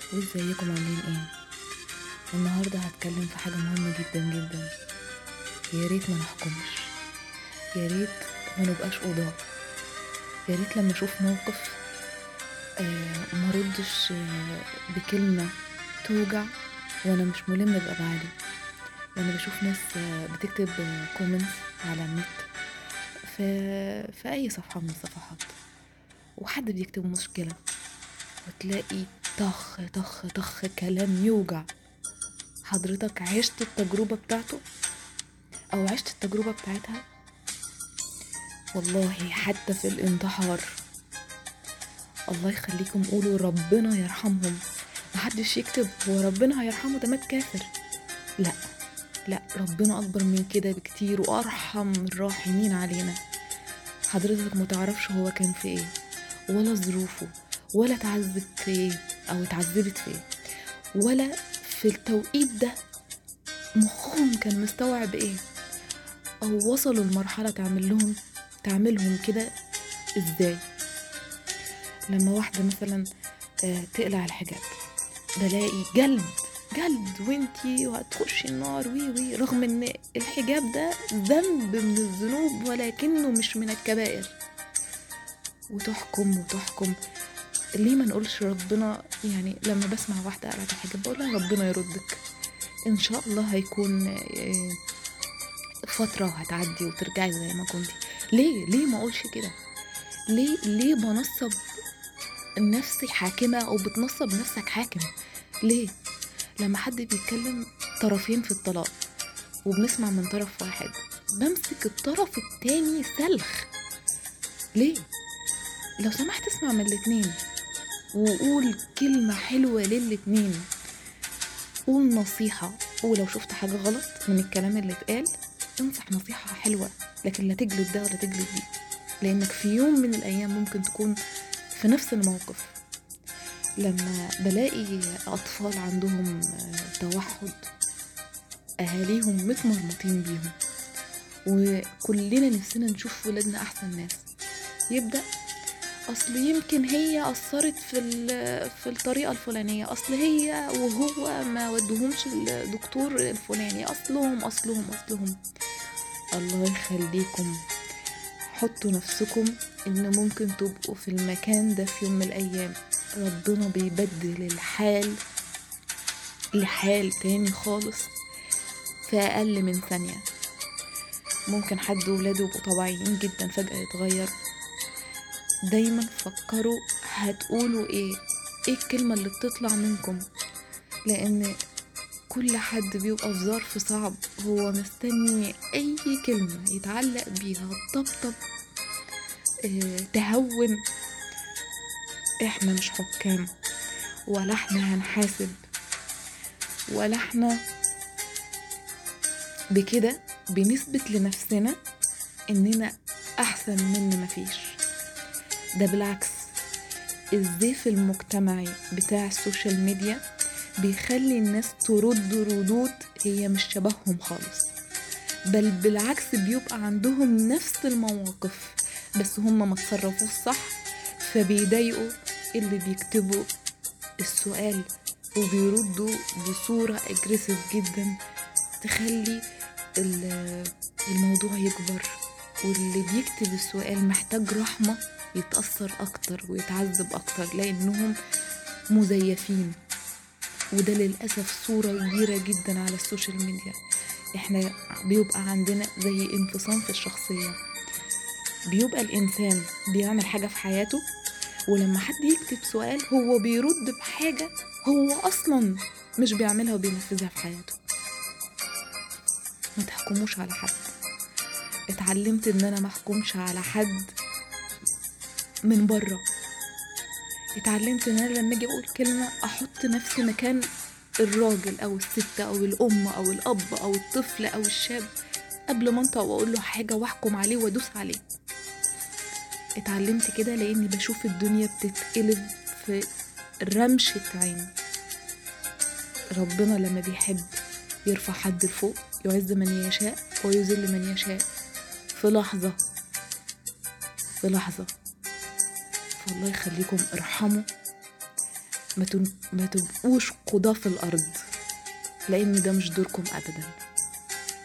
وازيكم عاملين ايه النهارده هتكلم في حاجه مهمه جدا جدا يا ريت ما نحكمش يا ريت ما نبقاش قضاة يا ريت لما اشوف موقف آه ما ردش آه بكلمه توجع وانا مش ملم بابعادي لما بشوف ناس آه بتكتب كومنتس على النت في في اي صفحه من الصفحات وحد بيكتب مشكله وتلاقي طخ طخ طخ كلام يوجع حضرتك عشت التجربة بتاعته أو عشت التجربة بتاعتها والله حتى في الانتحار الله يخليكم قولوا ربنا يرحمهم محدش يكتب هو ربنا هيرحمه ده مات كافر لا لا ربنا أكبر من كده بكتير وأرحم الراحمين علينا حضرتك متعرفش هو كان في ايه ولا ظروفه ولا اتعذب في ايه او اتعذبت في ايه ولا في التوقيت ده مخهم كان مستوعب ايه او وصلوا لمرحلة تعمل لهم تعملهم كده ازاي لما واحدة مثلا آه تقلع الحجاب بلاقي جلد جلد وانتي وهتخشي النار وي وي رغم ان الحجاب ده ذنب من الذنوب ولكنه مش من الكبائر وتحكم وتحكم ليه ما نقولش ربنا يعني لما بسمع واحدة قلعت الحجاب بقول لها ربنا يردك ان شاء الله هيكون فترة وهتعدي وترجعي زي ما كنتي ليه ليه ما اقولش كده ليه ليه بنصب نفسي حاكمة او بتنصب نفسك حاكم ليه لما حد بيتكلم طرفين في الطلاق وبنسمع من طرف واحد بمسك الطرف التاني سلخ ليه لو سمحت اسمع من الاتنين وقول كلمة حلوة للاتنين قول نصيحة ولو شفت حاجة غلط من الكلام اللي اتقال انصح نصيحة حلوة لكن لا تجلد ده ولا تجلد دي لانك في يوم من الايام ممكن تكون في نفس الموقف لما بلاقي اطفال عندهم توحد اهاليهم متمرمطين بيهم وكلنا نفسنا نشوف ولادنا احسن ناس يبدا اصل يمكن هي اثرت في في الطريقه الفلانيه اصل هي وهو ما ودهمش الدكتور الفلاني اصلهم اصلهم اصلهم الله يخليكم حطوا نفسكم ان ممكن تبقوا في المكان ده في يوم من الايام ربنا بيبدل الحال لحال تاني خالص في اقل من ثانيه ممكن حد ولاده يبقوا طبيعيين جدا فجاه يتغير دايما فكروا هتقولوا ايه ايه الكلمة اللي بتطلع منكم لان كل حد بيبقى في ظرف صعب هو مستني اي كلمة يتعلق بيها تطبطب اه تهون احنا مش حكام ولا احنا هنحاسب ولا احنا بكده بنثبت لنفسنا اننا احسن من مفيش ده بالعكس الزيف المجتمعي بتاع السوشيال ميديا بيخلي الناس ترد ردود هي مش شبههم خالص بل بالعكس بيبقى عندهم نفس المواقف بس هم ما تصرفوش صح فبيضايقوا اللي بيكتبوا السؤال وبيردوا بصورة اجريسيف جدا تخلي الموضوع يكبر واللي بيكتب السؤال محتاج رحمة يتأثر أكتر ويتعذب أكتر لأنهم مزيفين وده للأسف صورة كبيرة جدا على السوشيال ميديا احنا بيبقى عندنا زي انفصام في الشخصية بيبقى الإنسان بيعمل حاجة في حياته ولما حد يكتب سؤال هو بيرد بحاجة هو أصلا مش بيعملها وبينفذها في حياته ما تحكموش على حد اتعلمت ان انا محكومش على حد من بره اتعلمت ان انا لما اجي اقول كلمه احط نفسي مكان الراجل او الست او الام او الاب او الطفل او الشاب قبل ما انطق واقول له حاجه واحكم عليه وادوس عليه اتعلمت كده لاني بشوف الدنيا بتتقلب في رمشة عين ربنا لما بيحب يرفع حد لفوق يعز من يشاء ويذل من يشاء في لحظة في لحظة فالله يخليكم ارحموا ما, تن... ما تبقوش قضاة في الأرض لأن ده مش دوركم أبدا